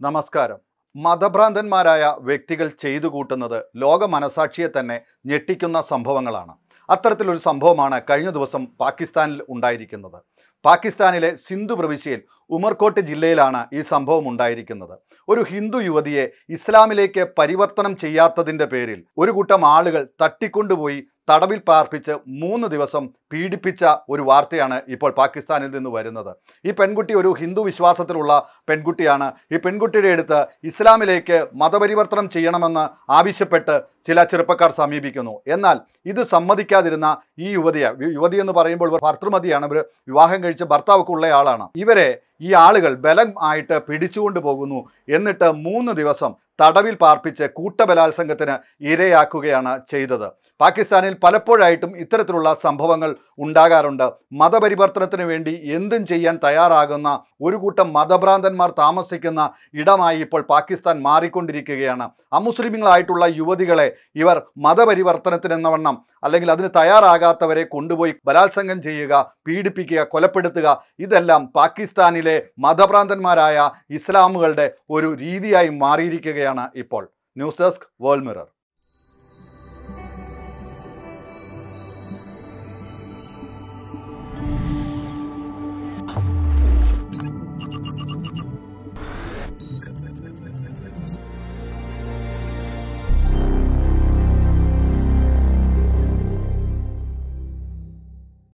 നമസ്കാരം മതഭ്രാന്തന്മാരായ വ്യക്തികൾ ചെയ്തു കൂട്ടുന്നത് ലോക മനസാക്ഷിയെ തന്നെ ഞെട്ടിക്കുന്ന സംഭവങ്ങളാണ് അത്തരത്തിലൊരു സംഭവമാണ് കഴിഞ്ഞ ദിവസം പാകിസ്ഥാനിൽ ഉണ്ടായിരിക്കുന്നത് പാകിസ്ഥാനിലെ സിന്ധു പ്രവിശ്യയിൽ ഉമർകോട്ട് ജില്ലയിലാണ് ഈ സംഭവം ഉണ്ടായിരിക്കുന്നത് ഒരു ഹിന്ദു യുവതിയെ ഇസ്ലാമിലേക്ക് പരിവർത്തനം ചെയ്യാത്തതിൻ്റെ പേരിൽ ഒരു കൂട്ടം ആളുകൾ തട്ടിക്കൊണ്ടുപോയി തടവിൽ പാർപ്പിച്ച് മൂന്ന് ദിവസം പീഡിപ്പിച്ച ഒരു വാർത്തയാണ് ഇപ്പോൾ പാകിസ്ഥാനിൽ നിന്ന് വരുന്നത് ഈ പെൺകുട്ടി ഒരു ഹിന്ദു വിശ്വാസത്തിലുള്ള പെൺകുട്ടിയാണ് ഈ പെൺകുട്ടിയുടെ അടുത്ത് ഇസ്ലാമിലേക്ക് മതപരിവർത്തനം ചെയ്യണമെന്ന് ആവശ്യപ്പെട്ട് ചില ചെറുപ്പക്കാർ സമീപിക്കുന്നു എന്നാൽ ഇത് സമ്മതിക്കാതിരുന്ന ഈ യുവതിയെ യുവതി എന്ന് പറയുമ്പോൾ ഇവർ ഭർത്തൃമതിയാണ് ഇവർ വിവാഹം കഴിച്ച് ഭർത്താവൊക്കെ ഉള്ള ഇവരെ ഈ ആളുകൾ ബലം ആയിട്ട് പിടിച്ചുകൊണ്ട് പോകുന്നു എന്നിട്ട് മൂന്ന് ദിവസം തടവിൽ പാർപ്പിച്ച് കൂട്ടബലാത്സംഗത്തിന് ഇരയാക്കുകയാണ് ചെയ്തത് പാകിസ്ഥാനിൽ പലപ്പോഴായിട്ടും ഇത്തരത്തിലുള്ള സംഭവങ്ങൾ ഉണ്ടാകാറുണ്ട് മതപരിവർത്തനത്തിന് വേണ്ടി എന്തും ചെയ്യാൻ തയ്യാറാകുന്ന ഒരു കൂട്ടം മതഭ്രാന്തന്മാർ താമസിക്കുന്ന ഇടമായി ഇപ്പോൾ പാകിസ്ഥാൻ മാറിക്കൊണ്ടിരിക്കുകയാണ് അമുസ്ലിമുകളായിട്ടുള്ള യുവതികളെ ഇവർ മതപരിവർത്തനത്തിനെന്നവണ്ണം അല്ലെങ്കിൽ അതിന് തയ്യാറാകാത്തവരെ കൊണ്ടുപോയി ബലാത്സംഗം ചെയ്യുക പീഡിപ്പിക്കുക കൊലപ്പെടുത്തുക ഇതെല്ലാം പാകിസ്ഥാനിലെ മതഭ്രാന്തന്മാരായ ഇസ്ലാമുകളുടെ ഒരു രീതിയായി മാറിയിരിക്കുകയാണ് ഇപ്പോൾ ന്യൂസ് ഡെസ്ക് വേൾഡ് മിറർ